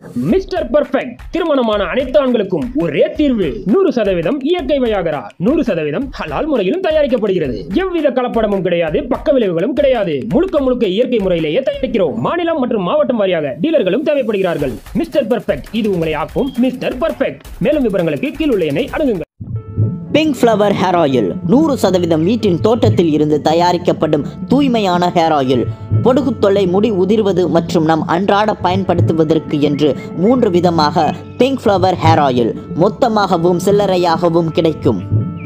mister perfect திருமணமான அனைத்து ஆண்களுக்கும் ஒரே தீர்வு நூறு சதவீதம் இயற்கை வயாகரா நூறு சதவீதம் ஹலால் முறையிலும் தயாரிக்கப்படுகிறது எவ்வித கலப்படமும் கிடையாது பக்க விளைவுகளும் கிடையாது முழுக்க முழுக்க இயற்கை முறையிலேயே தயாரிக்கிறோம் மாநிலம் மற்றும் மாவட்டம் வாரியாக டீலர்களும் தேவைப்படுகிறார்கள் மிஸ்டர் பர்ஃபெக்ட் இது உங்களை ஆக்கும் மிஸ்டர் பர்ஃபெக்ட் மேலும் விவரங்களுக்கு கீழுள்ள எண்ணை அணுகுங்கள் பிங்க் ஃப்ளவர் ஹேர் ஆயில் நூறு சதவீதம் வீட்டின் தோட்டத்தில் இருந்து தயாரிக்கப்படும் தூய்மையான ஹேர் ஆயில் பொடுகு தொல்லை முடி உதிர்வது மற்றும் நம் அன்றாட பயன்படுத்துவதற்கு என்று மூன்று விதமாக பிங்க் ஃப்ளவர் ஹேர் ஆயில் மொத்தமாகவும் சில்லறையாகவும் கிடைக்கும்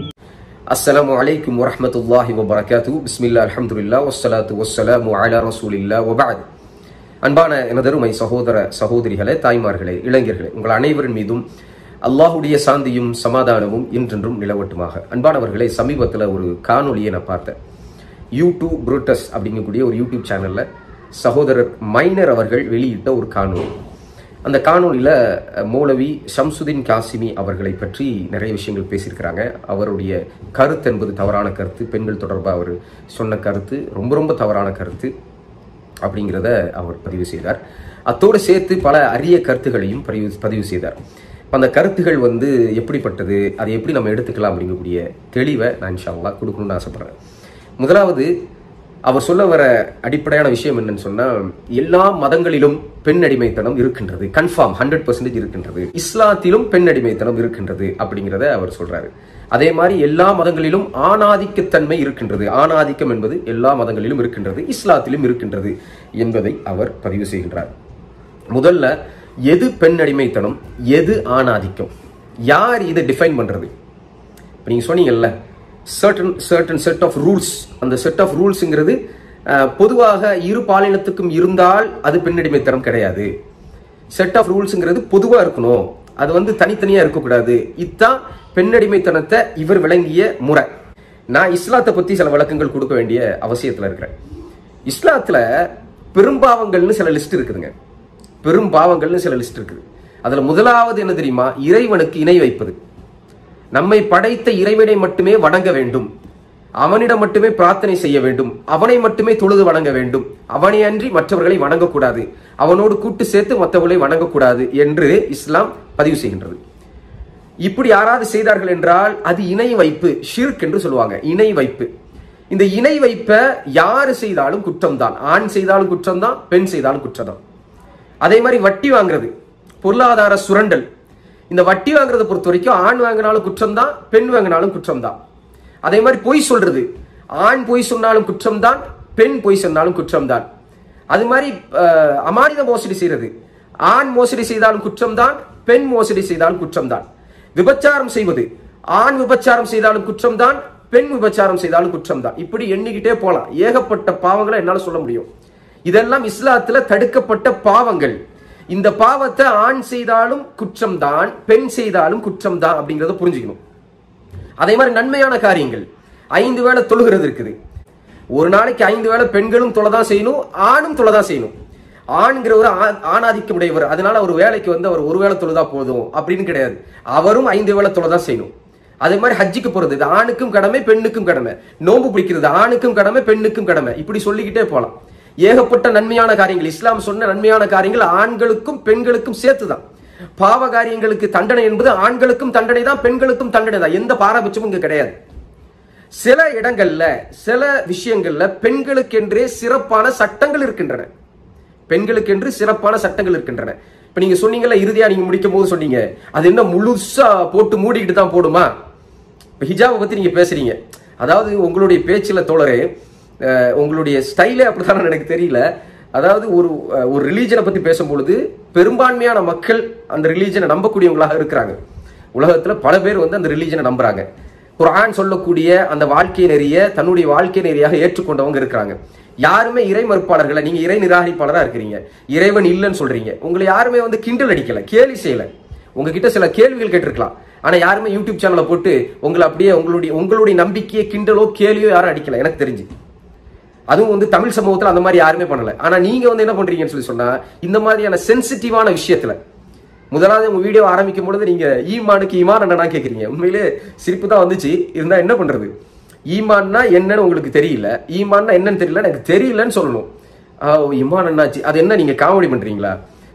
அஸ்ஸலாமு அலைக்கும் வரஹ்மத்துல்லாஹி வபரகாத்து பிஸ்மில்லா அல்ஹம்துலில்லாஹ் வஸ்ஸலாத்து வஸ்ஸலாமு அலா ரசூலில்லாஹ் வபஅத் அன்பான எனதருமை சகோதர சகோதரிகளே தாய்மார்களே இளைஞர்களே உங்கள் அனைவரின் மீதும் அல்லாஹுடைய சாந்தியும் சமாதானமும் என்றென்றும் நிலவட்டுமாக அன்பானவர்களே சமீபத்தில் ஒரு காணொளியை நான் பார்த்தேன் யூடியூப் புரூட்டஸ் அப்படிங்கக்கூடிய ஒரு யூடியூப் சேனல்ல சகோதரர் மைனர் அவர்கள் வெளியிட்ட ஒரு காணொளி அந்த காணொளியில் மௌலவி ஷம்சுதீன் காசிமி அவர்களை பற்றி நிறைய விஷயங்கள் பேசியிருக்கிறாங்க அவருடைய கருத்து என்பது தவறான கருத்து பெண்கள் தொடர்பாக அவர் சொன்ன கருத்து ரொம்ப ரொம்ப தவறான கருத்து அப்படிங்கிறத அவர் பதிவு செய்தார் அத்தோடு சேர்த்து பல அரிய கருத்துகளையும் பதிவு பதிவு செய்தார் அந்த கருத்துகள் வந்து எப்படிப்பட்டது அதை எப்படி நம்ம எடுத்துக்கலாம் அப்படிங்கக்கூடிய தெளிவை நான் இன்ஷா அல்லாஹ் கொடுக்கணும்னு ஆசைப்படுறேன் முதலாவது அவர் சொல்ல வர அடிப்படையான விஷயம் என்னன்னு சொன்னா எல்லா மதங்களிலும் பெண் அடிமைத்தனம் இருக்கின்றது கன்ஃபார்ம் ஹண்ட்ரட் பர்சன்டேஜ் இருக்கின்றது இஸ்லாத்திலும் பெண் அடிமைத்தனம் இருக்கின்றது அப்படிங்கிறத அவர் சொல்றாரு அதே மாதிரி எல்லா மதங்களிலும் ஆணாதிக்கத்தன்மை இருக்கின்றது ஆணாதிக்கம் என்பது எல்லா மதங்களிலும் இருக்கின்றது இஸ்லாத்திலும் இருக்கின்றது என்பதை அவர் பதிவு செய்கின்றார் முதல்ல எது பெண் அடிமைத்தனம் எது ஆணாதிக்கம் யார் இதை டிஃபைன் பண்றது இப்போ நீங்கள் சொன்னீங்கல்ல certain certain set of rules அந்த செட் ஆஃப் ரூல்ஸுங்கிறது பொதுவாக இரு பாலினத்துக்கும் இருந்தால் அது பெண்ணடிமைத்தனம் கிடையாது செட் ஆஃப் ரூல்ஸுங்கிறது பொதுவாக இருக்கணும் அது வந்து தனித்தனியாக இருக்கக்கூடாது இதுதான் பெண்ணடிமைத்தனத்தை இவர் விளங்கிய முறை நான் இஸ்லாத்தை பற்றி சில விளக்கங்கள் கொடுக்க வேண்டிய அவசியத்தில் இருக்கிறேன் இஸ்லாத்தில் பெரும்பாவங்கள்னு சில லிஸ்ட் இருக்குதுங்க பெரும் பாவங்கள்னு சில லிஸ்ட் இருக்குது அதில் முதலாவது என்ன தெரியுமா இறைவனுக்கு இணை வைப்பது நம்மை படைத்த இறைவனை மட்டுமே வணங்க வேண்டும் அவனிடம் மட்டுமே பிரார்த்தனை செய்ய வேண்டும் அவனை மட்டுமே தொழுது வணங்க வேண்டும் அவனை அன்றி மற்றவர்களை வணங்கக்கூடாது அவனோடு கூட்டு சேர்த்து மற்றவர்களை வணங்கக்கூடாது என்று இஸ்லாம் பதிவு செய்கின்றது இப்படி யாராவது செய்தார்கள் என்றால் அது இணை வைப்பு ஷிர்க் என்று சொல்லுவாங்க இணை வைப்பு இந்த இணை வைப்ப யாரு செய்தாலும் குற்றம்தான் ஆண் செய்தாலும் குற்றம்தான் பெண் செய்தாலும் குற்றம்தான் அதே மாதிரி வட்டி வாங்குறது பொருளாதார சுரண்டல் இந்த வட்டி வாங்குறதை பொறுத்த வரைக்கும் ஆண் வாங்கினாலும் குற்றம் தான் பெண் வாங்கினாலும் குற்றம் தான் அதே மாதிரி பொய் சொல்றது ஆண் பொய் சொன்னாலும் குற்றம் தான் பெண் பொய் சொன்னாலும் குற்றம் தான் அது மாதிரி அமானித மோசடி செய்யறது ஆண் மோசடி செய்தாலும் குற்றம் தான் பெண் மோசடி செய்தாலும் குற்றம் தான் விபச்சாரம் செய்வது ஆண் விபச்சாரம் செய்தாலும் குற்றம் தான் பெண் விபச்சாரம் செய்தாலும் குற்றம் தான் இப்படி எண்ணிக்கிட்டே போலாம் ஏகப்பட்ட பாவங்களை என்னால சொல்ல முடியும் இதெல்லாம் இஸ்லாத்துல தடுக்கப்பட்ட பாவங்கள் இந்த பாவத்தை ஆண் செய்தாலும் குற்றம் தான் பெண் செய்தாலும் குற்றம் தான் அப்படிங்கறத புரிஞ்சுக்கணும் அதே மாதிரி நன்மையான காரியங்கள் ஐந்து வேளை தொழுகிறது இருக்குது ஒரு நாளைக்கு ஐந்து வேளை பெண்களும் தொலைதான் செய்யணும் ஆணும் தொலைதான் செய்யணும் ஆண்கிற ஒரு ஆணாதிக்கம் உடையவர் அதனால அவர் வேலைக்கு வந்து அவர் ஒரு வேளை தொழுதா போதும் அப்படின்னு கிடையாது அவரும் ஐந்து வேளை தொலைதான் செய்யணும் அதே மாதிரி ஹஜ்ஜிக்கு போறது இது ஆணுக்கும் கடமை பெண்ணுக்கும் கடமை நோன்பு பிடிக்கிறது ஆணுக்கும் கடமை பெண்ணுக்கும் கடமை இப்படி சொல்லிக்கிட்டே போலாம் ஏகப்பட்ட நன்மையான காரியங்கள் இஸ்லாம் சொன்ன நன்மையான காரியங்கள் ஆண்களுக்கும் பெண்களுக்கும் சேர்த்துதான் பாவ காரியங்களுக்கு தண்டனை என்பது ஆண்களுக்கும் தண்டனை தான் பெண்களுக்கும் தண்டனை தான் எந்த பாரபட்சமும் இங்க கிடையாது சில இடங்கள்ல சில விஷயங்கள்ல பெண்களுக்கென்றே சிறப்பான சட்டங்கள் இருக்கின்றன பெண்களுக்கென்று சிறப்பான சட்டங்கள் இருக்கின்றன இப்ப நீங்க சொன்னீங்கல்ல இறுதியா நீங்க முடிக்கும் போது சொன்னீங்க அது என்ன முழுசா போட்டு மூடிக்கிட்டு தான் போடுமா இப்ப ஹிஜாபை பத்தி நீங்க பேசுறீங்க அதாவது உங்களுடைய பேச்சுல தோழரே உங்களுடைய ஸ்டைலே அப்படித்தானே எனக்கு தெரியல அதாவது ஒரு ஒரு ரிலீஜனை பத்தி பேசும்பொழுது பெரும்பான்மையான மக்கள் அந்த ரிலீஜனை நம்பக்கூடியவங்களாக இருக்கிறாங்க உலகத்துல பல பேர் வந்து அந்த ரிலீஜனை நம்புறாங்க குரான் சொல்லக்கூடிய அந்த வாழ்க்கை நெறிய தன்னுடைய வாழ்க்கை நெறியாக ஏற்றுக்கொண்டவங்க இருக்கிறாங்க யாருமே இறை மறுப்பாளர்களை நீங்க இறை நிராகரிப்பாளரா இருக்கிறீங்க இறைவன் இல்லைன்னு சொல்றீங்க உங்களை யாருமே வந்து கிண்டல் அடிக்கல கேலி செய்யல உங்ககிட்ட சில கேள்விகள் கேட்டிருக்கலாம் ஆனா யாருமே யூடியூப் சேனலை போட்டு உங்களை அப்படியே உங்களுடைய உங்களுடைய நம்பிக்கையை கிண்டலோ கேலியோ யாரும் அடிக்கல எனக்கு தெரிஞ்சு அதுவும் வந்து தமிழ் சமூகத்தில் அந்த மாதிரி யாருமே பண்ணல ஆனா நீங்க வந்து என்ன பண்றீங்கன்னு சொல்லி சொன்னா இந்த மாதிரியான சென்சிட்டிவான விஷயத்துல முதலாவது உங்க வீடியோ ஆரம்பிக்கும் பொழுது நீங்க ஈமானுக்கு ஈமான் என்னன்னா கேக்குறீங்க உண்மையிலே சிரிப்பு தான் வந்துச்சு இருந்தா என்ன பண்றது ஈமான்னா என்னன்னு உங்களுக்கு தெரியல ஈமான்னா என்னன்னு தெரியல எனக்கு தெரியலன்னு சொல்லணும் ஈமான் என்னாச்சு அது என்ன நீங்க காமெடி பண்றீங்களா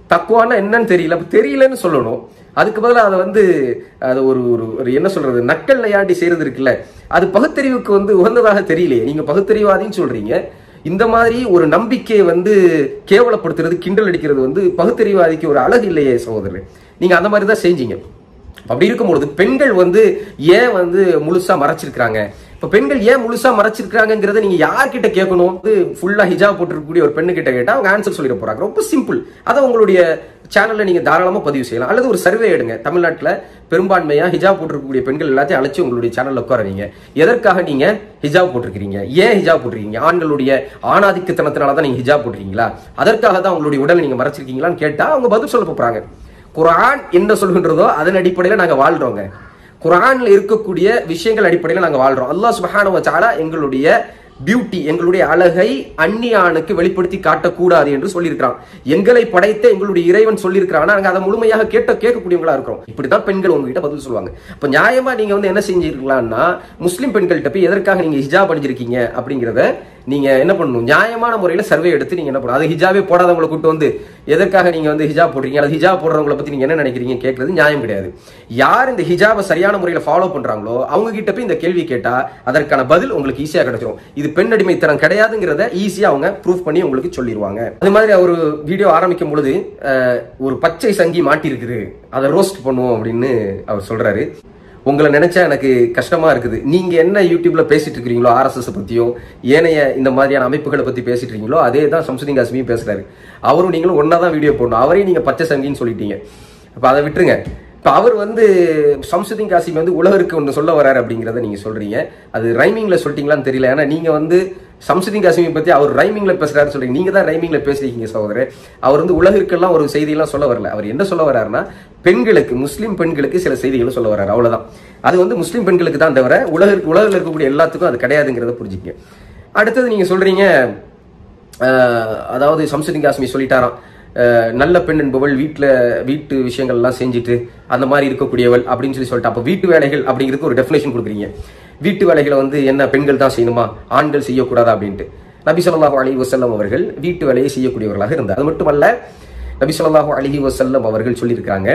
தக்குவான்னா என்னன்னு தெரியல அப்ப தெரியலன்னு சொல்லணும் அதுக்கு பதிலாக அதை வந்து அது ஒரு ஒரு ஒரு என்ன சொல்றது நக்கல் நையாண்டி செய்யறது இருக்குல்ல அது பகுத்தறிவுக்கு வந்து உகந்ததாக தெரியலையே நீங்க பகுத்தறிவாதின்னு சொல்றீங்க இந்த மாதிரி ஒரு நம்பிக்கையை வந்து கேவலப்படுத்துறது கிண்டல் அடிக்கிறது வந்து பகுத்தறிவாதிக்கு ஒரு அழகு இல்லையே சகோதரர் நீங்க அந்த மாதிரி தான் செஞ்சீங்க அப்படி இருக்கும்பொழுது பெண்கள் வந்து ஏன் வந்து முழுசா மறைச்சிருக்காங்க இப்ப பெண்கள் ஏன் முழுசா மறைச்சிருக்காங்கிறத நீங்க யார்கிட்ட கேட்கணும் வந்து ஃபுல்லா ஹிஜாப் போட்டிருக்கக்கூடிய ஒரு பெண்ணு கிட்ட கேட்டா அவங்க ஆன்சர் சொல்லிட போறாங்க ரொம்ப சிம்பிள் அதை உங்களுடைய சேனல்ல நீங்க தாராளமா பதிவு செய்யலாம் அல்லது ஒரு சர்வே எடுங்க தமிழ்நாட்டுல பெரும்பான்மையா ஹிஜாப் போட்டிருக்கக்கூடிய பெண்கள் எல்லாத்தையும் அழைச்சு உங்களுடைய சேனல்ல உட்காருவீங்க எதற்காக நீங்க ஹிஜாப் போட்டிருக்கீங்க ஏன் ஹிஜாப் போட்டிருக்கீங்க ஆண்களுடைய ஆணாதிக்கத்தனத்தினால தான் நீங்க ஹிஜாப் போட்டிருக்கீங்களா அதற்காக தான் உங்களுடைய உடலை நீங்க மறைச்சிருக்கீங்களான்னு கேட்டா அவங்க பதில் சொல்ல போறாங்க குர்ஆன் என்ன சொல்கின்றதோ அதன் அடிப்படையில் நாங்க வாழ்றோங்க குர்ஆன்ல இருக்கக்கூடிய விஷயங்கள் அடிப்படையில் நாங்க வாழ்றோம் அல்லாஹ் சுப்ஹானஹு வ தஆலா எங்களுடைய பியூட்டி எங்களுடைய அழகை அந்நியானுக்கு வெளிப்படுத்தி காட்டக்கூடாது என்று சொல்லியிருக்கிறான் எங்களை படைத்த எங்களுடைய இறைவன் சொல்லியிருக்கிறான் நாங்க அதை முழுமையாக கேட்ட கேட்கக்கூடியவங்களா இருக்கிறோம் இப்படிதான் பெண்கள் உங்ககிட்ட பதில் சொல்லுவாங்க அப்ப நியாயமா நீங்க வந்து என்ன செஞ்சிருக்கலாம்னா முஸ்லிம் பெண்கள்கிட்ட போய் எதற்காக நீங்க ஹிஜாப் அணிஞ்சிருக்கீங்க அப்படிங்கிறத நீங்க என்ன பண்ணணும் நியாயமான முறையில சர்வே எடுத்து நீங்க என்ன பண்ணணும் அது ஹிஜாபே போடாதவங்களை கூட்டு வந்து எதற்காக நீங்க வந்து ஹிஜாப் போடுறீங்க அல்லது ஹிஜாப் போடுறவங்களை பத்தி நீங்க என்ன நினைக்கிறீங்க கேட்கறது நியாயம் கிடையாது யார் இந்த ஹிஜாபை சரியான முறையில ஃபாலோ பண்றாங்களோ அவங்க கிட்ட போய் இந்த கேள்வி கேட்டா அதற்கான பதில் உங்களுக்கு ஈஸியா கிடைச்சிரும் இது பெண் அடிமைத்தனம் கிடையாதுங்கிறத ஈஸியா அவங்க ப்ரூஃப் பண்ணி உங்களுக்கு சொல்லிடுவாங்க அது மாதிரி ஒரு வீடியோ ஆரம்பிக்கும் பொழுது அஹ், ஒரு பச்சை சங்கி மாட்டிருக்குது அதை ரோஸ்ட் பண்ணுவோம் அப்படின்னு அவர் சொல்றாரு உங்களை நினைச்சா எனக்கு கஷ்டமா இருக்குது நீங்க என்ன யூடியூப்ல பேசிட்டு இருக்கிறீங்களோ ஆர்எஸ்எஸ் பத்தியோ ஏனைய இந்த மாதிரியான அமைப்புகளை பத்தி பேசிட்டு இருக்கீங்களோ அதே தான் சம்சுதீன் காஸ்மியும் பேசுறாரு அவரும் நீங்களும் ஒன்னா தான் வீடியோ போடணும் அவரையும் நீங்க பச்சை சங்கின்னு சொல்லிட்டீங்க அப்ப அதை விட்டுருங்க இப்ப அவர் வந்து சம்சுதீன் காசிம் வந்து உலகருக்கு ஒன்று சொல்ல வராரு அப்படிங்கிறத நீங்க சொல்றீங்க அது ரைமிங்ல சொல்லிட்டீங்களான்னு தெரியல ஏன்னா நீங்க வந்து சம்சுதீன் காசிமை பத்தி அவர் ரைமிங்ல பேசுறாரு சொல்றீங்க நீங்க தான் ரைமிங்ல பேசுறீங்க சகோதரர் அவர் வந்து உலகிற்கெல்லாம் ஒரு செய்தியெல்லாம் சொல்ல வரல அவர் என்ன சொல்ல வர்றாருன்னா பெண்களுக்கு முஸ்லிம் பெண்களுக்கு சில செய்திகளை சொல்ல வர்றாரு அவ்வளவுதான் அது வந்து முஸ்லிம் பெண்களுக்கு தான் தவிர உலகிற்கு உலகில் இருக்கக்கூடிய எல்லாத்துக்கும் அது கிடையாதுங்கிறத புரிஞ்சுக்கங்க அடுத்தது நீங்க சொல்றீங்க அஹ், அதாவது சம்சுதீன் காஸ்மி சொல்லிட்டாராம் அஹ், நல்ல பெண் என்பவள் வீட்டில் வீட்டு விஷயங்கள்லாம் செஞ்சுட்டு அந்த மாதிரி இருக்கக்கூடியவள் அப்படின்னு சொல்லி சொல்லிட்டு அப்போ வீட்டு வேலைகள் அப்படிங்கிறதுக்கு ஒரு டெஃபினேஷன் கொடுக்குறீங்க வீட்டு வேலைகளை வந்து என்ன பெண்கள் தான் செய்யணுமா ஆண்கள் செய்யக்கூடாதா அப்படின்ட்டு நபி ஸல்லல்லாஹு அலைஹி வஸல்லம் அவர்கள் வீட்டு வேலையை செய்யக்கூடியவர்களாக இருந்தார் அது மட்டுமல்ல நபி ஸல்லல்லாஹு அலைஹி வஸல்லம் அவர்கள் சொல்லியிருக்காங்க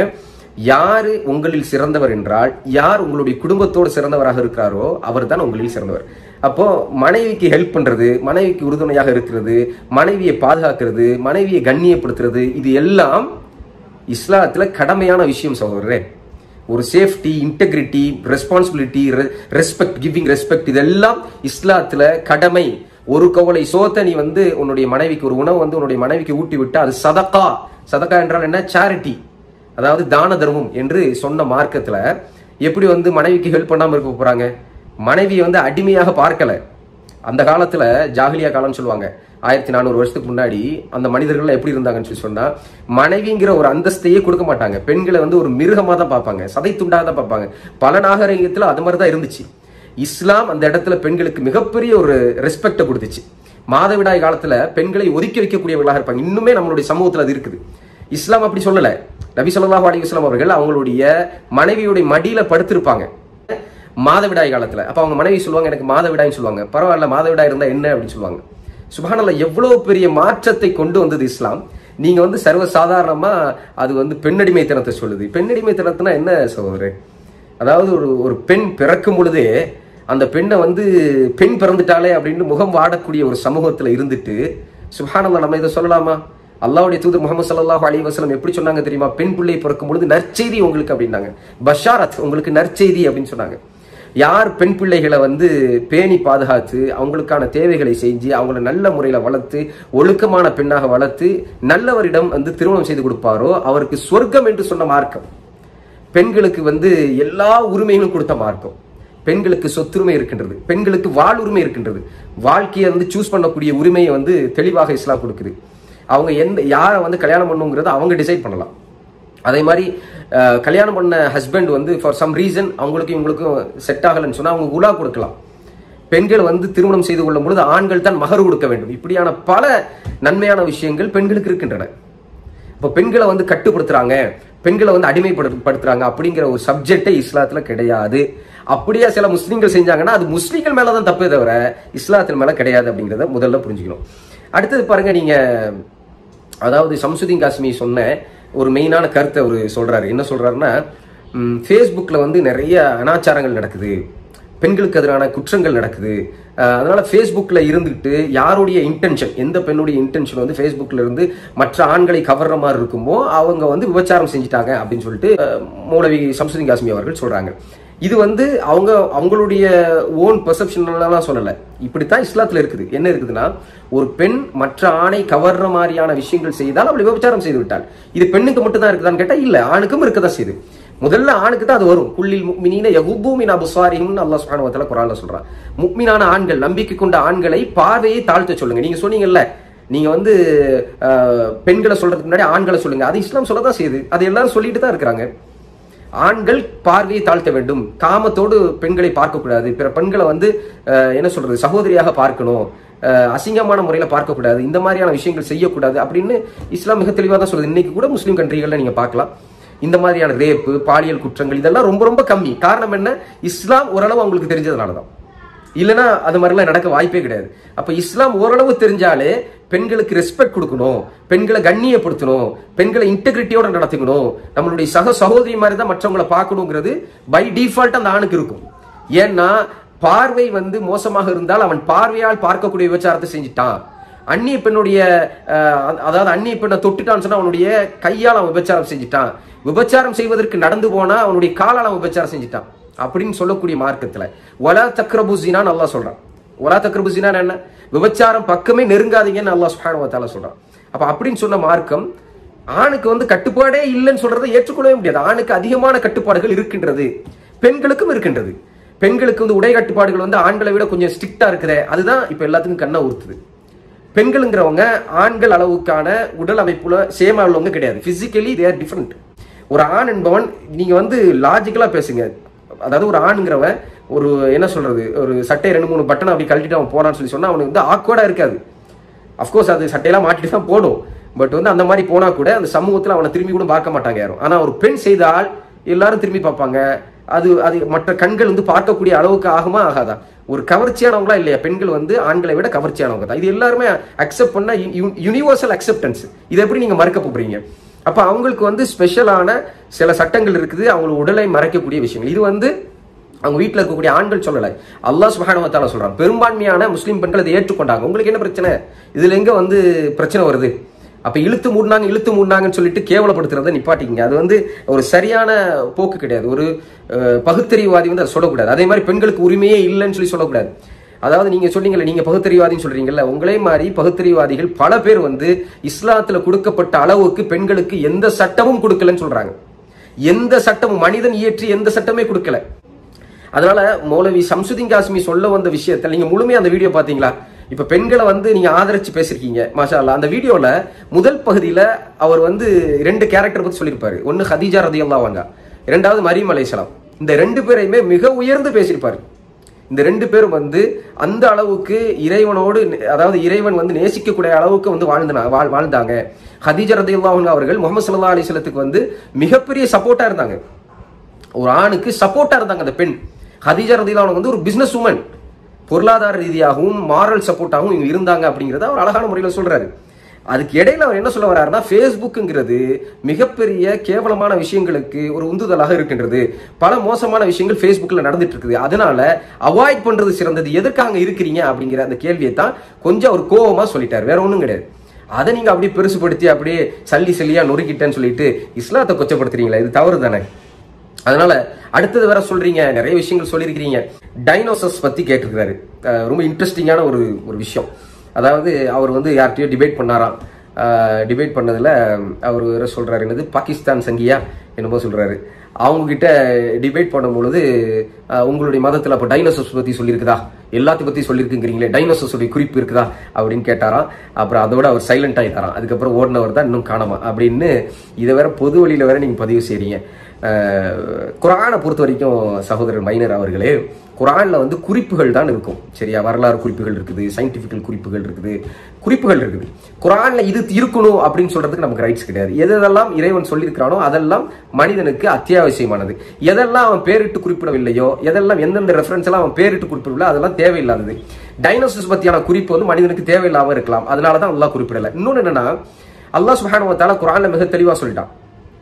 யாரு உங்களில் சிறந்தவர் என்றால் யார் உங்களுடைய குடும்பத்தோடு சிறந்தவராக இருக்கிறாரோ அவர் தான் உங்களில் சிறந்தவர் அப்போ மனைவிக்கு ஹெல்ப் பண்றது மனைவிக்கு உறுதுணையாக இருக்கிறது மனைவியை பாதுகாக்கிறது மனைவியை கண்ணியப்படுத்துறது இது எல்லாம் இஸ்லாத்துல கடமையான விஷயம் சகோதரரே ஒரு safety integrity responsibility respect giving respect இதெல்லாம் இஸ்லாத்துல கடமை ஒரு கவலை சோத்தை நீ வந்து உன்னுடைய மனைவிக்கு ஒரு உணவு வந்து உன்னுடைய மனைவிக்கு ஊட்டி விட்டு அது சதக்கா சதக்கா என்றால் என்ன சேரிட்டி அதாவது தான தர்மம் என்று சொன்ன மார்க்கத்துல எப்படி வந்து மனைவிக்கு ஹெல்ப் பண்ணாம இருக்க போறாங்க மனைவியை வந்து அடிமையாக பார்க்கல அந்த காலத்துல ஜாகிலியா காலம்னு சொல்லுவாங்க ஆயிரத்தி நானூறு வருஷத்துக்கு முன்னாடி அந்த மனிதர்கள் எப்படி இருந்தாங்கன்னு சொல்லி சொன்னா மனைவிங்கிற ஒரு அந்தஸ்தையே கொடுக்க மாட்டாங்க பெண்களை வந்து ஒரு மிருகமா தான் பார்ப்பாங்க சதை துண்டாக தான் பார்ப்பாங்க பல நாகரிகத்துல அது மாதிரி தான் இருந்துச்சு இஸ்லாம் அந்த இடத்துல பெண்களுக்கு மிகப்பெரிய ஒரு ரெஸ்பெக்டை கொடுத்துச்சு மாதவிடாய் காலத்துல பெண்களை ஒதுக்கி வைக்கக்கூடியவர்களாக இருப்பாங்க இன்னுமே நம்மளுடைய சமூகத்துல அது இருக்குது இஸ்லாம் அப்படி சொல்லல நபி ஸல்லல்லாஹு அலைஹி வஸல்லம் அவர்கள் அவங்களுடைய மனைவியுடைய மடியில படுத்திருப்பாங்க மாதவிடாய் காலத்துல அப்ப அவங்க மனைவி சொல்லுவாங்க எனக்கு மாதவிடாய்னு சொல்லுவாங்க பரவாயில்ல மாதவிடாய் இருந்தா என்ன அப்படின்னு சொல்லுவாங்க சுபஹானல்லாஹ் எவ்வளவு பெரிய மாற்றத்தை கொண்டு வந்தது இஸ்லாம் நீங்க வந்து சர்வ சாதாரணமா அது வந்து பெண்ணடிமைத்தனத்தை சொல்லுது பெண்ணடிமைத்தனத்தினா என்ன சகோதரர் அதாவது ஒரு ஒரு பெண் பிறக்கும் பொழுதே அந்த பெண்ணை வந்து பெண் பிறந்துட்டாலே அப்படின்னு முகம் வாடக்கூடிய ஒரு சமூகத்துல இருந்துட்டு சுபஹானல்லாஹ் நம்ம இதை சொல்லலாமா அல்லாஹ்வுடைய தூதர் முகமது ஸல்லல்லாஹு அலைஹி வஸல்லம் எப்படி சொன்னாங்க தெரியுமா பெண் பிள்ளை பிறக்கும் பொழுது நற்செய்தி உங்களுக்கு அப்படின்னாங்க பஷாரத் உங்களுக்கு நற்செய்தி அப்படின்னு சொன்னாங்க யார் பெண் பிள்ளைகளை வந்து பேணி பாதுகாத்து அவங்களுக்கான தேவைகளை செஞ்சு அவங்கள நல்ல முறையில வளர்த்து ஒழுக்கமான பெண்ணாக வளர்த்து நல்லவரிடம் வந்து திருமணம் செய்து கொடுப்பாரோ அவருக்கு சொர்க்கம் என்று சொன்ன மார்க்கம் பெண்களுக்கு வந்து எல்லா உரிமைகளும் கொடுத்த மார்க்கம் பெண்களுக்கு சொத்துரிமை இருக்கின்றது பெண்களுக்கு வாழ்வுரிமை இருக்கின்றது வாழ்க்கையை வந்து சூஸ் பண்ணக்கூடிய உரிமையை வந்து தெளிவாக இஸ்லாம் கொடுக்குது அவங்க எந்த யாரை வந்து கல்யாணம் பண்ணுங்கிறத அவங்க டிசைட் பண்ணலாம் அதே மாதிரி அஹ், கல்யாணம் பண்ண ஹஸ்பண்ட் வந்து ஃபார் சம் ரீசன் அவங்களுக்கும் இவங்களுக்கும் செட் ஆகலைன்னு சொன்னா அவங்க உலா கொடுக்கலாம் பெண்கள் வந்து திருமணம் செய்து கொள்ளும் பொழுது ஆண்கள் தான் மகர் கொடுக்க வேண்டும் இப்படியான பல நன்மையான விஷயங்கள் பெண்களுக்கு இருக்கின்றன இப்போ பெண்களை வந்து கட்டுப்படுத்துறாங்க பெண்களை வந்து அடிமைப்படுத்துறாங்க அப்படிங்கிற ஒரு சப்ஜெக்டே இஸ்லாத்துல கிடையாது அப்படியே சில முஸ்லீம்கள் செஞ்சாங்கன்னா அது முஸ்லீம்கள் மேல தான் தப்பே தவிர இஸ்லாத்தின் மேல கிடையாது அப்படிங்கிறத முதல்ல புரிஞ்சுக்கணும் அடுத்தது பாருங்க நீங்க அதாவது சம்சுதீன் காஸ்மி சொன்ன ஒரு மெயினான கருத்தை அவர் சொல்றாரு என்ன சொல்றாருன்னா ஃபேஸ்புக்கில் வந்து நிறைய அனாச்சாரங்கள் நடக்குது பெண்களுக்கு எதிரான குற்றங்கள் நடக்குது அஹ் அதனால ஃபேஸ்புக்கில் இருந்துட்டு யாருடைய இன்டென்ஷன் எந்த பெண்ணுடைய இன்டென்ஷன் வந்து ஃபேஸ்புக்கில் இருந்து மற்ற ஆண்களை கவர்ற மாதிரி இருக்குமோ அவங்க வந்து விபச்சாரம் செஞ்சுட்டாங்க அப்படின்னு சொல்லிட்டு அஹ், மௌலவி சம்சுதீன் காஸ்மி அவர்கள் சொல்றாங்க இது வந்து அவங்க அவங்களுடைய ஓன் பெர்செப்ஷன்லாம் சொல்லலை இப்படித்தான் இஸ்லாத்துல இருக்குது என்ன இருக்குதுன்னா ஒரு பெண் மற்ற ஆணை கவர்ற மாதிரியான விஷயங்கள் செய்தால் அவள் விபச்சாரம் செய்து விட்டாள் இது பெண்ணுக்கு மட்டும் தான் இருக்குதான்னு கேட்டா இல்ல ஆணுக்கும் இருக்கதான் செய்யுது முதல்ல ஆணுக்கு தான் அது வரும் குள்ளில் முக்மினீன யகுபூமின் அபுசாரிஹிம்னு அல்லாஹ் சுப்ஹானஹு வ தஆலா குர்ஆன்ல சொல்றான் முக்மினான ஆண்கள் நம்பிக்கை கொண்ட ஆண்களை பார்வையை தாழ்த்த சொல்லுங்க நீங்க சொன்னீங்கல்ல நீங்க வந்து அஹ், பெண்களை சொல்றதுக்கு முன்னாடி ஆண்களை சொல்லுங்க அது இஸ்லாம் சொல்லதான் செய்யுது அது எல்லாரும் சொல்லிட்டு தான் இருக்கிறாங்க ஆண்கள் பார்வையை தாழ்த்த வேண்டும் காமத்தோடு பெண்களை பார்க்கக்கூடாது பிற பெண்களை வந்து அஹ், என்ன சொல்றது சகோதரியாக பார்க்கணும் அஹ், அசிங்கமான முறையில பார்க்கக்கூடாது இந்த மாதிரியான விஷயங்கள் செய்யக்கூடாது அப்படின்னு இஸ்லாம் மிக தெளிவாக தான் சொல்லுது இன்னைக்கு கூட முஸ்லீம் கண்ட்ரிகள்ல நீங்க பார்க்கலாம் இந்த மாதிரியான ரேப்பு பாலியல் குற்றங்கள் இதெல்லாம் ரொம்ப ரொம்ப கம்மி காரணம் என்ன இஸ்லாம் ஓரளவு அவங்களுக்கு தெரிஞ்சதுனால தான் இல்லைன்னா அது மாதிரிலாம் நடக்க வாய்ப்பே கிடையாது அப்ப இஸ்லாம் ஓரளவு தெரிஞ்சாலே பெண்களுக்கு ரெஸ்பெக்ட் கொடுக்கணும் பெண்களை கண்ணியப்படுத்தணும் பெண்களை இன்டெகிரிட்டியோட நடத்திக்கணும் நம்மளுடைய சக சகோதரி மாதிரி தான் மற்றவங்களை பார்க்கணுங்கிறது பை டிஃபால்ட் அந்த ஆணுக்கு இருக்கும் ஏன்னா பார்வை வந்து மோசமாக இருந்தால் அவன் பார்வையால் பார்க்கக்கூடிய விபச்சாரத்தை செஞ்சுட்டான் அந்நிய பெண்ணுடைய அஹ், அதாவது அந்நிய பெண்ணை தொட்டுட்டான்னு சொன்னா அவனுடைய கையால் அவன் விபச்சாரம் செஞ்சுட்டான் விபச்சாரம் செய்வதற்கு நடந்து போனா அவனுடைய காலால் அவன் விபச்சாரம் செஞ்சுட்டான் அப்படின்னு சொல்லக்கூடிய மார்க்கத்துல ஒலா தக்ரபுசினான்னு அல்லாஹ் சொல்றான் ஒலா தக்ரபுசினா என்ன விபச்சாரம் பக்கமே நெருங்காதீங்கன்னு அல்லாஹ் சுப்ஹானஹு வ தஆலா சொல்றான் அப்ப அப்படின்னு சொன்ன மார்க்கம் ஆணுக்கு வந்து கட்டுப்பாடே இல்லைன்னு சொல்றதை ஏற்றுக்கொள்ளவே முடியாது ஆணுக்கு அதிகமான கட்டுப்பாடுகள் இருக்கின்றது பெண்களுக்கும் இருக்கின்றது பெண்களுக்கு வந்து உடை கட்டுப்பாடுகள் வந்து ஆண்களை விட கொஞ்சம் ஸ்ட்ரிக்டா இருக்குதே அதுதான் இப்ப எல்லாத்துக்கும் கண்ணை ஊத்துது பெண்களுங்கிறவங்க ஆண்கள் அளவுக்கான உடல் அமைப்புல சேமா உள்ளவங்க கிடையாது பிசிக்கலி தேர் டிஃப்ரெண்ட் ஒரு ஆண் என்பவன் நீங்க வந்து லாஜிக்கலா பேசுங்க அதாவது ஒரு ஆண்ங்கிறவன் ஒரு என்ன சொல்றது ஒரு சட்டை ரெண்டு மூணு பட்டன் அப்படி கழட்டிட்டு அவன் போனான்னு சொல்லி சொன்னா அவனுக்கு வந்து ஆக்வர்டா இருக்காது அஃப்கோர்ஸ் அது சட்டையெல்லாம் மாட்டிட்டு தான் போடும் பட் வந்து அந்த மாதிரி போனா கூட அந்த சமூகத்துல அவனை திரும்பி கூட பார்க்க மாட்டாங்க யாரும் ஆனா ஒரு பெண் செய்தால் எல்லாரும் திரும்பி பார்ப்பாங்க அது அது மற்ற கண்கள் வந்து பார்க்கக்கூடிய அளவுக்கு ஆகுமா ஆகாதா ஒரு கவர்ச்சியானவங்களா இல்லையா பெண்கள் வந்து ஆண்களை விட கவர்ச்சியானவங்க தான் இது எல்லாருமே அக்செப்ட் பண்ண யூனிவர்சல் அக்செப்டன்ஸ் இதை எப்படி நீங்க மறுக்க போறீங்க அப்ப அவங்களுக்கு வந்து ஸ்பெஷலான சில சட்டங்கள் இருக்குது அவங்களோட உடலை மறைக்கக்கூடிய விஷயங்கள் இது வந்து அவங்க வீட்டில் இருக்கக்கூடிய ஆண்கள் சொல்லலை அல்லாஹ் சுப்ஹானஹு வ தஆலா சொல்றான் பெரும்பான்மையான முஸ்லீம் பெண்கள் இதை ஏற்றுக்கொண்டாங்க உங்களுக்கு என்ன பிரச்சனை இதுல எங்க வந்து பிரச்சனை வருது அப்ப இழுத்து மூடினாங்க இழுத்து மூடினாங்கன்னு சொல்லிட்டு கேவலப்படுத்துறதை நிப்பாட்டிங்க அது வந்து ஒரு சரியான போக்கு கிடையாது ஒரு அஹ், பகுத்தறிவாதி வந்து அதை சொல்லக்கூடாது அதே மாதிரி பெண்களுக்கு உரிமையே இல்லைன்னு சொல்லி சொல்லக்கூடாது அதாவது நீங்க சொன்னீங்கல்ல நீங்க பகுத்தறிவாதின்னு சொல்றீங்கல்ல உங்களே மாதிரி பகுத்தறிவாதிகள் பல பேர் வந்து இஸ்லாத்துல கொடுக்கப்பட்ட அளவுக்கு பெண்களுக்கு எந்த சட்டமும் கொடுக்கலன்னு சொல்றாங்க எந்த சட்டமும் மனிதன் இயற்றி எந்த சட்டமே கொடுக்கல அதனால மௌலவி சம்சுதீன் காஸ்மி சொல்ல வந்த விஷயத்துல நீங்க முழுமையா அந்த வீடியோ பாத்தீங்களா இப்ப பெண்களை வந்து நீங்க ஆதரிச்சு பேசிருக்கீங்க மாஷா அல்லாஹ் அந்த வீடியோல முதல் பகுதியில அவர் வந்து ரெண்டு கேரக்டர் பத்தி சொல்லியிருப்பாரு ஒன்னு ஹதீஜா ரதியல்லாஹு அன்ஹா இரண்டாவது மரியம் அலைஹிஸ்ஸலாம் இந்த ரெண்டு பேரையுமே மிக உயர்ந்து பேசியிருப்பாரு இந்த ரெண்டு பேரும் வந்து அந்த அளவுக்கு இறைவனோடு அதாவது இறைவன் வந்து நேசிக்கக்கூடிய அளவுக்கு வந்து வாழ்ந்தனா வாழ் வாழ்ந்தாங்க ஹதீஜா ரதியல்லாஹு அன்ஹா அவர்கள் முகமது ஸல்லல்லாஹு அலைஹி வஸல்லத்துக்கு வந்து மிகப்பெரிய சப்போர்ட்டா இருந்தாங்க ஒரு ஆணுக்கு சப்போர்ட்டா இருந்தாங்க அந்த பெண் ஹதீஜா ரதியல்லாஹு வந்து ஒரு பிசினஸ் உமன் பொருளாதார ரீதியாகவும் மாரல் சப்போர்ட்டாகவும் இவங்க இருந்தாங்க அப்படிங்கறத அவர் அழகான முறையில் சொல்றாரு அதுக்கு இடையில அவர் என்ன சொல்ல வர்றாருன்னா ஃபேஸ்புக்குங்கிறது மிகப்பெரிய கேவலமான விஷயங்களுக்கு ஒரு உந்துதலாக இருக்கின்றது பல மோசமான விஷயங்கள் ஃபேஸ்புக்கில் நடந்துட்டு இருக்குது அதனால அவாய்ட் பண்றது சிறந்தது எதற்கு அங்க இருக்கிறீங்க அப்படிங்கிற அந்த கேள்வியை தான் கொஞ்சம் அவர் கோவமா சொல்லிட்டார் வேற ஒன்றும் கிடையாது அதை நீங்க அப்படியே பெருசுபடுத்தி அப்படியே சல்லி சல்லியா நொறுக்கிட்டேன்னு சொல்லிட்டு இஸ்லாத்தை கொச்சப்படுத்துறீங்களா இது தவறு தானே அதனால அடுத்தது வேற சொல்றீங்க நிறைய விஷயங்கள் சொல்லியிருக்கிறீங்க டைனோசர்ஸ் பத்தி கேட்டிருக்காரு அஹ் ரொம்ப இன்ட்ரெஸ்டிங்கான ஒரு ஒரு விஷயம் அதாவது அவர் வந்து யார்கிட்டயோ டிபேட் பண்ணாராம் டிபேட் பண்ணதுல அவர் வேற சொல்றாரு என்னது பாகிஸ்தான் சங்கியா என்னமோ சொல்றாரு அவங்க கிட்ட டிபேட் பண்ணும் பொழுது அஹ், உங்களுடைய மதத்துல அப்ப டைனோசர்ஸ் பத்தி சொல்லியிருக்குதா எல்லாத்தையும் பத்தி சொல்லியிருக்குங்கிறீங்களே டைனோசர்ஸ் உடைய குறிப்பு இருக்குதா அப்படின்னு கேட்டாராம் அப்புறம் அதோட அவர் சைலண்ட் ஆயிட்டாராம் அதுக்கப்புறம் ஓடினவர் தான் இன்னும் காணாம அப்படின்னு இதை வேற பொது வழியில வேற நீங்க பதிவு செய்றீங்க அஹ், குரானை பொறுத்த வரைக்கும் சகோதரர் மைனர் அவர்களே குரான்ல வந்து குறிப்புகள் தான் இருக்கும் சரியா வரலாறு குறிப்புகள் இருக்குது சயின்டிபிக்கல் குறிப்புகள் இருக்குது குறிப்புகள் இருக்குது குரான்ல இது இருக்கணும் அப்படின்னு சொல்றதுக்கு நமக்கு ரைட்ஸ் கிடையாது எதெல்லாம் இறைவன் சொல்லியிருக்கிறானோ அதெல்லாம் மனிதனுக்கு அத்தியாவசியமானது எதெல்லாம் அவன் பேரிட்டு குறிப்பிடவில்லையோ எதெல்லாம் எந்தெந்த ரெஃபரன்ஸ் எல்லாம் அவன் பேரிட்டு குறிப்பிடவில்லை அதெல்லாம் தேவையில்லாதது டைனோசர்ஸ் பத்தியான குறிப்பு வந்து மனிதனுக்கு தேவையில்லாம இருக்கலாம் அதனால தான் அல்லாஹ் குறிப்பிடல இன்னொன்னு என்னன்னா அல்லாஹ் சுப்ஹானஹு வ தஆலா குர்ஆன்ல மிக தெளிவா சொல்லிட்டான்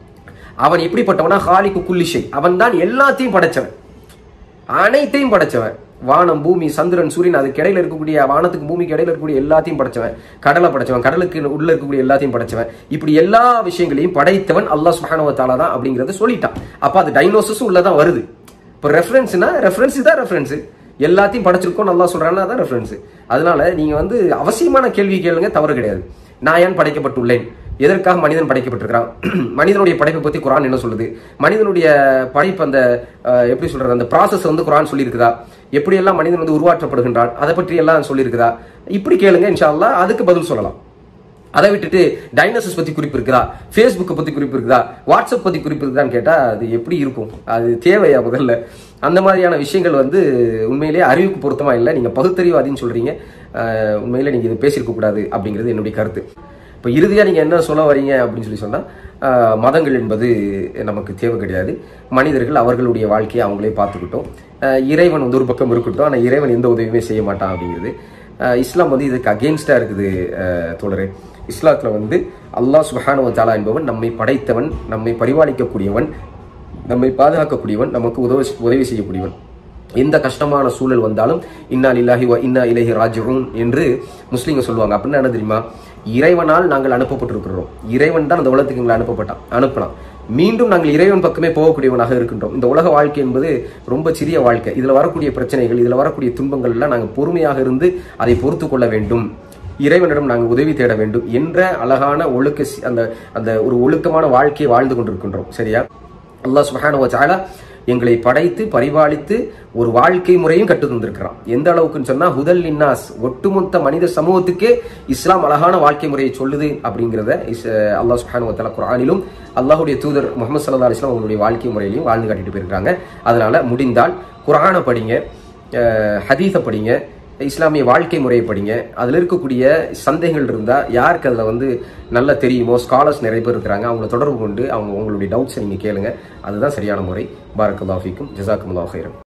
அவன் எப்படிப்பட்டவனா ஹாலிக்கு குல்லிஷை அவன் தான் எல்லாத்தையும் படைச்சவன் அனைத்தையும் படைச்சவன் வானம் பூமி சந்திரன் சூரியன் அதுக்கு இடையில இருக்கக்கூடிய வானத்துக்கு பூமிக்கு இடையில இருக்கக்கூடிய எல்லாத்தையும் படைச்சவன் கடலை படைச்சவன் கடலுக்கு உள்ள இருக்கக்கூடிய எல்லாத்தையும் படைச்சவன் இப்படி எல்லா விஷயங்களையும் படைத்தவன் அல்லாஹ் சுப்ஹானஹு வ தஆலா தான் அப்படிங்கறத சொல்லிட்டான் அப்ப அது டைனோசஸும் உள்ளதான் வருது இப்போ ரெஃபரன்ஸ்னா ரெஃபரன்ஸ் தான் ரெஃபரன்ஸ் எல்லாத்தையும் படைச்சிருக்கோம் நல்லா சொல்றாங்கன்னா அதான் ரெஃபரன்ஸ் அதனால நீங்க வந்து அவசியமான கேள்வி கேளுங்க தவறு கிடையாது நான் ஏன் படைக்கப்பட்டுள்ளேன் எதற்காக மனிதன் படைக்கப்பட்டிருக்கிறான் மனிதனுடைய படைப்பை பத்தி குரான் என்ன சொல்லுது மனிதனுடைய படைப்பு அந்த அஹ், எப்படி சொல்றது அந்த ப்ராசஸ் வந்து குரான் சொல்லியிருக்குதா எப்படியெல்லாம் மனிதன் வந்து உருவாற்றப்படுகின்றான் அதை பற்றி எல்லாம் சொல்லியிருக்குதா இப்படி கேளுங்க இன்ஷா அல்லாஹ் அதுக்கு பதில் சொல்லலாம் அதை விட்டுட்டு டைனோசஸ் பத்தி குறிப்பு இருக்குதா ஃபேஸ்புக்கை பத்தி குறிப்பு இருக்குதா வாட்ஸ்அப் பத்தி குறிப்பு இருக்குதான்னு கேட்டா அது எப்படி இருக்கும் அது தேவையா முதல்ல அந்த மாதிரியான விஷயங்கள் வந்து உண்மையிலேயே அறிவுக்கு பொருத்தமா இல்லை நீங்க பகுத்தறிவாதின்னு சொல்றீங்க அஹ், உண்மையிலே நீங்க இது பேசியிருக்க கூடாது அப்படிங்கிறது என்னுடைய கருத்து இப்போ இறுதியா நீங்க என்ன சொல்ல வரீங்க அப்படின்னு சொல்லி சொன்னா அஹ், மதங்கள் என்பது நமக்கு தேவை கிடையாது மனிதர்கள் அவர்களுடைய வாழ்க்கையை அவங்களே பார்த்துக்கிட்டோம் அஹ், இறைவன் வந்து ஒரு பக்கம் இருக்கட்டும் ஆனால் இறைவன் எந்த உதவியுமே செய்ய மாட்டான் அப்படிங்கிறது அஹ் இஸ்லாம் வந்து இதுக்கு அகேன்ஸ்டா இருக்குது அஹ் தோழரே இஸ்லாத்துல வந்து அல்லாஹ் சுப்ஹானஹு வ தஆலா என்பவன் நம்மை படைத்தவன் நம்மை பரிபாலிக்கக்கூடியவன் நம்மை பாதுகாக்கக்கூடியவன் நமக்கு உதவி உதவி செய்யக்கூடியவன் எந்த கஷ்டமான சூழல் வந்தாலும் இன்னா லில்லாஹி வ இன்னா இலைஹி ராஜிஊன் என்று முஸ்லீம்கள் சொல்லுவாங்க அப்படின்னா என்ன தெரியுமா இறைவனால் நாங்கள் அனுப்பப்பட்டிருக்கிறோம் இறைவன் தான் அந்த உலகத்துக்கு எங்களை அனுப்பப்பட்டான் அனுப்பினான் மீண்டும் நாங்கள் இறைவன் பக்கமே போகக்கூடியவனாக இருக்கின்றோம் இந்த உலக வாழ்க்கை என்பது ரொம்ப சிறிய வாழ்க்கை இதுல வரக்கூடிய பிரச்சனைகள் இதுல வரக்கூடிய துன்பங்கள் எல்லாம் நாங்கள் பொறுமையாக இருந்து அதை பொறுத்து கொள்ள வேண்டும் இறைவனிடம் நாங்கள் உதவி தேட வேண்டும் என்ற அழகான ஒழுக்க சி- அந்த அந்த ஒரு ஒழுக்கமான வாழ்க்கையை வாழ்ந்து கொண்டிருக்கின்றோம் சரியா அல்லாஹ் சுப்ஹானஹு வ தஆலா எங்களை படைத்து பரிபாலித்து ஒரு வாழ்க்கை முறையும் கற்று தந்திருக்கிறான் எந்த அளவுக்குன்னு சொன்னா ஹுதல் இன்னாஸ் ஒட்டுமொத்த மனித சமூகத்துக்கே இஸ்லாம் அழகான வாழ்க்கை முறையை சொல்லுது அப்படிங்கிறத இஸ் அல்லாஹ் சுப்ஹானஹு வ தஆலா குர்ஆனிலும் அல்லாஹ்வுடைய தூதர் முகமது ஸல்லல்லாஹு அலைஹி வஸல்லம் அவங்களுடைய வாழ்க்கை முறையிலையும் வாழ்ந்து காட்டிட்டு போயிருக்காங்க அதனால முடிந்தால் குர்ஆனை படிங்க அஹ், ஹதீஸை படிங்க இஸ்லாமிய வாழ்க்கை முறையை படிங்க அதில் இருக்கக்கூடிய சந்தேகங்கள் இருந்தால் யாருக்கு அதில் வந்து நல்லா தெரியுமோ ஸ்காலர்ஸ் நிறைய பேர் இருக்கிறாங்க அவங்கள தொடர்பு கொண்டு அவங்க உங்களுடைய டவுட்ஸை நீங்கள் கேளுங்க அதுதான் சரியான முறை பாரக்கல்லாஃபிக்கும் ஜசாக்குமுல்லாஹ் ஹைரம்